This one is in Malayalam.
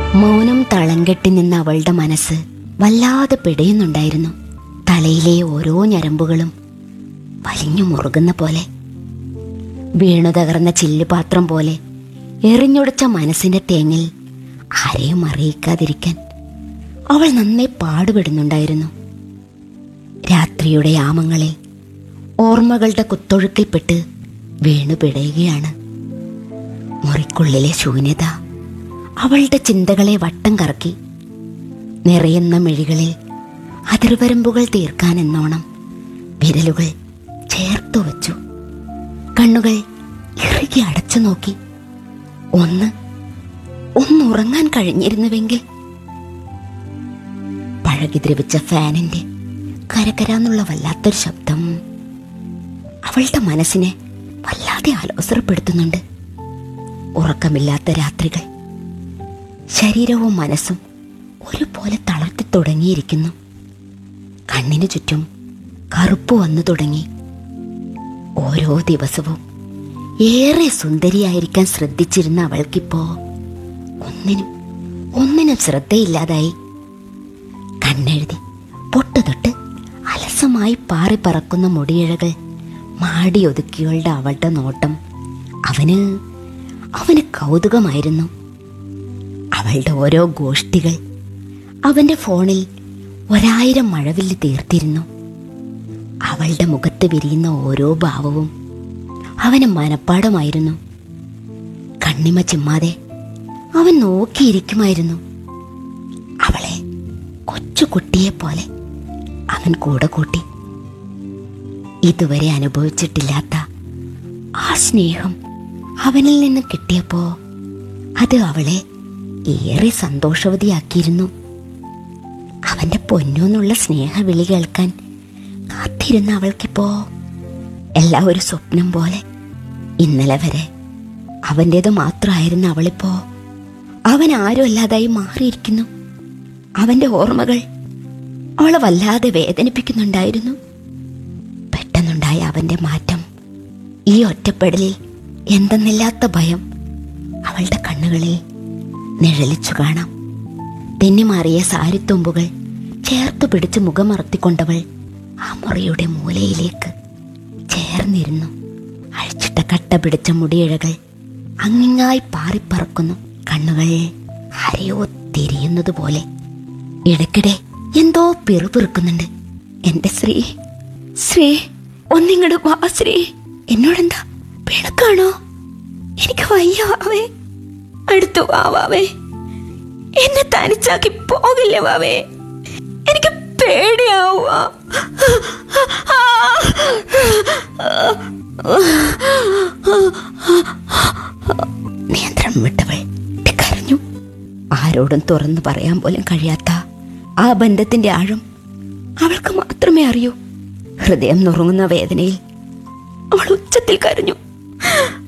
മൗനം തളം കെട്ടി നിന്ന അവളുടെ മനസ്സ് വല്ലാതെ പിടയുന്നുണ്ടായിരുന്നു തലയിലെ ഓരോ ഞരമ്പുകളും വലിഞ്ഞു മുറുകുന്ന പോലെ വീണു തകർന്ന ചില്ലുപാത്രം പോലെ എറിഞ്ഞുടച്ച മനസ്സിന്റെ തേങ്ങിൽ ആരെയും അറിയിക്കാതിരിക്കാൻ അവൾ നന്നേ പാടുപെടുന്നുണ്ടായിരുന്നു രാത്രിയുടെ യാമങ്ങളിൽ ഓർമ്മകളുടെ കുത്തൊഴുക്കിൽപ്പെട്ട് വീണു പിടയുകയാണ് മുറിക്കുള്ളിലെ ശൂന്യത അവളുടെ ചിന്തകളെ വട്ടം കറക്കി നിറയുന്ന മിഴികളിൽ അതിർവരമ്പുകൾ തീർക്കാൻ എന്നോണം വിരലുകൾ ചേർത്തു വച്ചു കണ്ണുകൾ ഇറുകി അടച്ചു നോക്കി ഒന്ന് ഒന്നുറങ്ങാൻ കഴിഞ്ഞിരുന്നുവെങ്കിൽ പഴകി ദ്രവിച്ച ഫാനിന്റെ കരകരാന്നുള്ള വല്ലാത്തൊരു ശബ്ദം അവളുടെ മനസ്സിനെ വല്ലാതെ ആലോസരപ്പെടുത്തുന്നുണ്ട് ഉറക്കമില്ലാത്ത രാത്രികൾ ശരീരവും മനസ്സും ഒരുപോലെ തളർത്തി തുടങ്ങിയിരിക്കുന്നു കണ്ണിനു ചുറ്റും കറുപ്പ് വന്നു തുടങ്ങി ഓരോ ദിവസവും ഏറെ സുന്ദരിയായിരിക്കാൻ ശ്രദ്ധിച്ചിരുന്ന അവൾക്കിപ്പോ ഒന്നിനും ഒന്നിനും ശ്രദ്ധയില്ലാതായി കണ്ണെഴുതി പൊട്ടുതൊട്ട് അലസമായി പാറി പറക്കുന്ന മുടിയിഴകൾ മാടിയൊതുക്കിയുള്ള അവളുടെ നോട്ടം അവന് അവന് കൗതുകമായിരുന്നു അവളുടെ ഓരോ ഗോഷ്ഠികൾ അവന്റെ ഫോണിൽ ഒരായിരം മഴവില്ല് തീർത്തിരുന്നു അവളുടെ മുഖത്ത് വിരിയുന്ന ഓരോ ഭാവവും അവന് മനപ്പാടമായിരുന്നു കണ്ണിമ ചിമ്മാതെ അവൻ നോക്കിയിരിക്കുമായിരുന്നു അവളെ കൊച്ചു കുട്ടിയെ പോലെ അവൻ കൂടെ കൂട്ടി ഇതുവരെ അനുഭവിച്ചിട്ടില്ലാത്ത ആ സ്നേഹം അവനിൽ നിന്ന് കിട്ടിയപ്പോ അത് അവളെ ഏറെ സന്തോഷവതിയാക്കിയിരുന്നു അവന്റെ പൊന്നൂന്നുള്ള സ്നേഹവിളി കേൾക്കാൻ കാത്തിരുന്ന അവൾക്കിപ്പോ എല്ലാം ഒരു സ്വപ്നം പോലെ ഇന്നലെ വരെ അവൻ്റേത് മാത്രമായിരുന്ന അവളിപ്പോ അവൻ ആരും അല്ലാതായി മാറിയിരിക്കുന്നു അവന്റെ ഓർമ്മകൾ അവളെ വല്ലാതെ വേദനിപ്പിക്കുന്നുണ്ടായിരുന്നു പെട്ടെന്നുണ്ടായ അവന്റെ മാറ്റം ഈ ഒറ്റപ്പെടലിൽ എന്തെന്നില്ലാത്ത ഭയം അവളുടെ കണ്ണുകളിൽ നിഴലിച്ചു കാണാം തെന്നിമാറിയ സാരിത്തുമ്പുകൾ ചേർത്തു പിടിച്ച് മുഖമറത്തിക്കൊണ്ടവൾ ആ മുറിയുടെ മൂലയിലേക്ക് ചേർന്നിരുന്നു അഴിച്ചിട്ട കട്ട പിടിച്ച മുടിയിഴകൾ അങ്ങിങ്ങായി പാറിപ്പറക്കുന്നു കണ്ണുകൾ ആരെയോ തിരിയുന്നത് പോലെ ഇടയ്ക്കിടെ എന്തോ പിറുപിറുക്കുന്നുണ്ട് എന്റെ ശ്രീ ശ്രീ ഒന്നിങ്ങട് വാ ശ്രീ എന്നോടെന്താ പിണക്കാണോ എനിക്ക് വയ്യ വാവേ അടുത്തു വാ വാവേ എന്നെ തനിച്ചാക്കി പോകില്ല വാവേ എനിക്ക് പേടിയാവുക നിയന്ത്രണം വിട്ടവൾ കരഞ്ഞു ആരോടും തുറന്നു പറയാൻ പോലും കഴിയാത്ത ആ ബന്ധത്തിന്റെ ആഴം അവൾക്ക് മാത്രമേ അറിയൂ ഹൃദയം നുറുങ്ങുന്ന വേദനയിൽ അവൾ ഉച്ചത്തിൽ കരഞ്ഞു